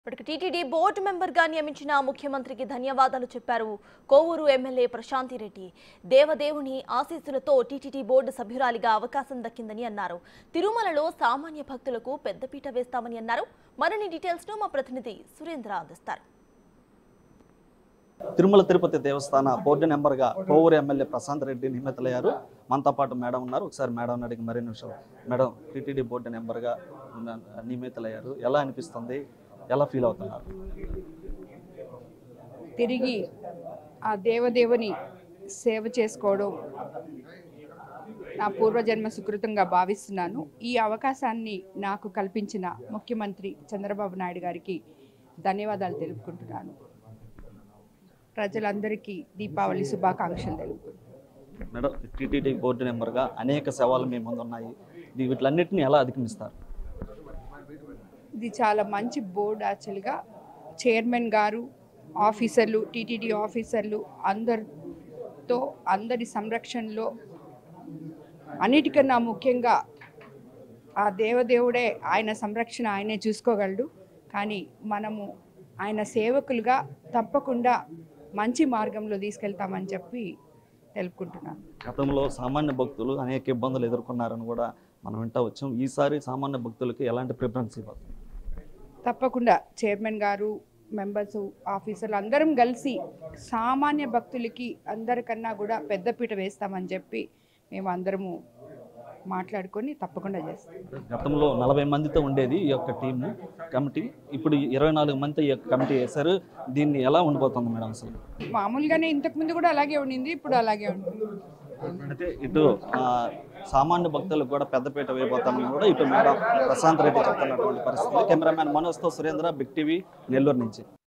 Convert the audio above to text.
ఇప్పటికి TTD board మెంబర్గా నియమించిన ముఖ్యమంత్రికి ధన్యవాదాలు చెప్పారు కోవూరు ఎమ్మెల్యే ప్రశాంతిరెడ్డి దేవదేవుని ఆశీస్సులతో టీటీడీ బోర్డు సభ్యురాలిగా అవకాశం దక్కిందని అన్నారు తిరుమలలో సామాన్య భక్తులకు పెద్దపీట వేస్తామని అన్నారు మరిన్ని డీటెయిల్స్ ను మా ప్రతినిధి సురేంద్ర అందిస్తారు తిరుమల తిరుపతి దేవస్థాన బోర్డు నెంబర్గా కోవూరు ఎమ్మెల్యే ప్రశాంత్ రెడ్డి నియమితులయ్యారు మనతో పాటు మేడం ఉన్నారు ఒకసారి మేడం అడిగి మరిన్ని విషయాలు మేడం టీటీడీ బోర్డు నెంబర్గా ఉన్న- నియమితులయ్యారు ఎలా అనిపిస్తుంది ఎలా ఫీల్ అవుతున్నారు తిరిగి ఆ దేవదేవుని సేవ చేసుకోవడం నా పూర్వజన్మ సుకృతంగా భావిస్తున్నాను ఈ అవకాశాన్ని నాకు కల్పించిన ముఖ్యమంత్రి చంద్రబాబు నాయుడు గారికి ధన్యవాదాలు తెలుపుకుంటున్నాను ప్రజలందరికీ దీపావళి శుభాకాంక్షలు తెలుపుకుంటున్నాను మేడం టీటీడీ బోర్డు నెంబర్గా అనేక సవాళ్ళు మీ ముందు ఉన్నాయి ఇది వీటిలన్నింటినీ ఎలా అధిగమిస్తారు ఇది చాలా మంచి బోర్డు యాక్చువల్గా చైర్మన్ గారు ఆఫీసర్లు టీటీడీ ఆఫీసర్లు అందరితో అందరి సంరక్షణలో అన్నిటికన్నా ముఖ్యంగా ఆ దేవదేవుడే ఆయన సంరక్షణ ఆయనే చూసుకోగలడు కానీ మనము ఆయన సేవకులుగా తప్పకుండా మంచి మార్గంలో తీసుకెళ్తామని చెప్పి తెలుపుకుంటున్నాను గతంలో సామాన్య భక్తులు అనేక ఇబ్బందులు ఎదుర్కొన్నారని కూడా మనం వింటా వచ్చాం ఈసారి సామాన్య భక్తులకి ఎలాంటి ప్రిఫరెన్స్ ఇవ్వాలి తప్పకుండా చైర్మన్ గారు మెంబర్స్ ఆఫీసర్లు అందరం కలిసి సామాన్య భక్తులకి అందరికన్నా కూడా పెద్దపీట వేస్తామని చెప్పి మేము అందరము మాట్లాడుకొని తప్పకుండా చేస్తాం గతంలో నలభై మందితో ఉండేది ఈ యొక్క టీము కమిటీ ఇప్పుడు ఇరవై నాలుగు మంది ఈ యొక్క కమిటీ వేశారు దీన్ని ఎలా ఉండిపోతుంది మేడం అసలు మామూలుగానే ఇంతకుముందు కూడా అలాగే ఉండింది ఇప్పుడు అలాగే ఉంటుంది అంటే ఇటు ఆ, సామాన్య భక్తులకు కూడా పెద్దపీట వేయబోతామని కూడా ఇటు మేడం ప్రశాంత్ రెడ్డి చెప్తున్నటువంటి పరిస్థితి కెమెరామ్యాన్ మనోజ్తో సురేంద్ర బిగ్ టీవీ నెల్లూరు నుంచి